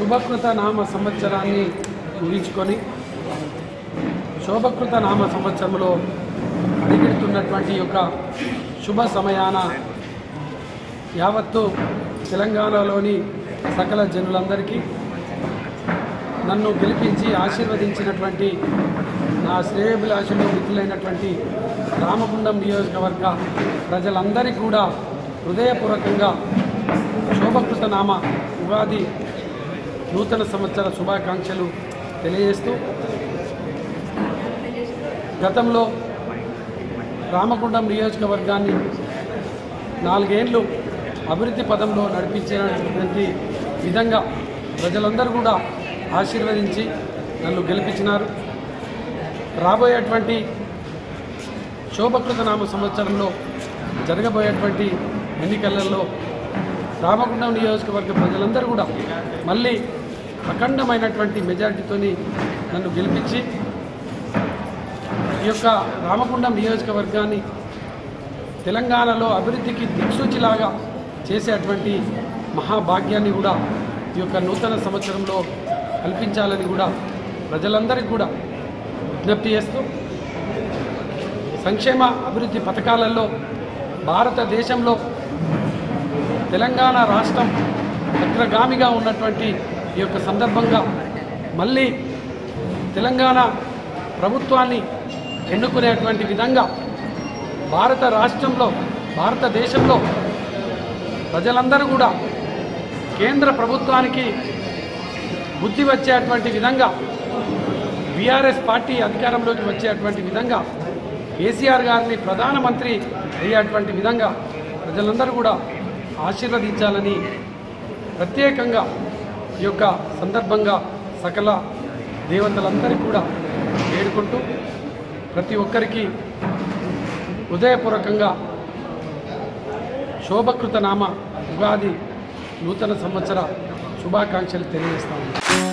శుభకృత నామ సంవత్సరాన్ని ముగించుకొని శోభకృత నామ సంవత్సరంలో అడిగిడుతున్నటువంటి యొక్క శుభ సమయాన యావత్తు తెలంగాణలోని సకల జనులందరికీ నన్ను గెలిపించి ఆశీర్వదించినటువంటి నా శ్రేయభిలాషులు మిత్రులైనటువంటి రామగుండం నియోజకవర్గ ప్రజలందరికీ కూడా హృదయపూర్వకంగా శోభకృత నామ ఉగాది నూతన సంవత్సర శుభాకాంక్షలు తెలియజేస్తూ గతంలో రామగుండం నియోజకవర్గాన్ని నాలుగేండ్లు అభివృద్ధి పదంలో నడిపించినటువంటి విధంగా ప్రజలందరూ కూడా ఆశీర్వదించి నన్ను గెలిపించినారు రాబోయేటువంటి శోభకృత నామ సంవత్సరంలో జరగబోయేటువంటి ఎన్నికలలో రామగుండం నియోజకవర్గ ప్రజలందరూ కూడా మళ్ళీ అఖండమైనటువంటి మెజారిటీతోని నన్ను గెలిపించి ఈ యొక్క రామగుండం నియోజకవర్గాన్ని తెలంగాణలో అభివృద్ధికి దిక్సూచిలాగా చేసేటువంటి మహాభాగ్యాన్ని కూడా ఈ యొక్క నూతన సంవత్సరంలో కల్పించాలని కూడా ప్రజలందరికీ కూడా విజ్ఞప్తి చేస్తూ సంక్షేమ అభివృద్ధి పథకాలలో భారతదేశంలో తెలంగాణ రాష్ట్రం అగ్రగామిగా ఉన్నటువంటి ఈ యొక్క సందర్భంగా మళ్ళీ తెలంగాణ ప్రభుత్వాన్ని ఎన్నుకునేటువంటి విధంగా భారత రాష్ట్రంలో భారతదేశంలో ప్రజలందరూ కూడా కేంద్ర ప్రభుత్వానికి బుద్ధి వచ్చేటువంటి విధంగా బీఆర్ఎస్ పార్టీ అధికారంలోకి వచ్చేటువంటి విధంగా కేసీఆర్ గారిని ప్రధానమంత్రి అయ్యేటువంటి విధంగా ప్రజలందరూ కూడా ఆశీర్వదించాలని ప్రత్యేకంగా ఈ యొక్క సందర్భంగా సకల దేవతలందరికీ కూడా వేడుకుంటూ ప్రతి ఒక్కరికి హృదయపూర్వకంగా శోభకృత నామ ఉగాది నూతన సంవత్సర శుభాకాంక్షలు తెలియజేస్తాము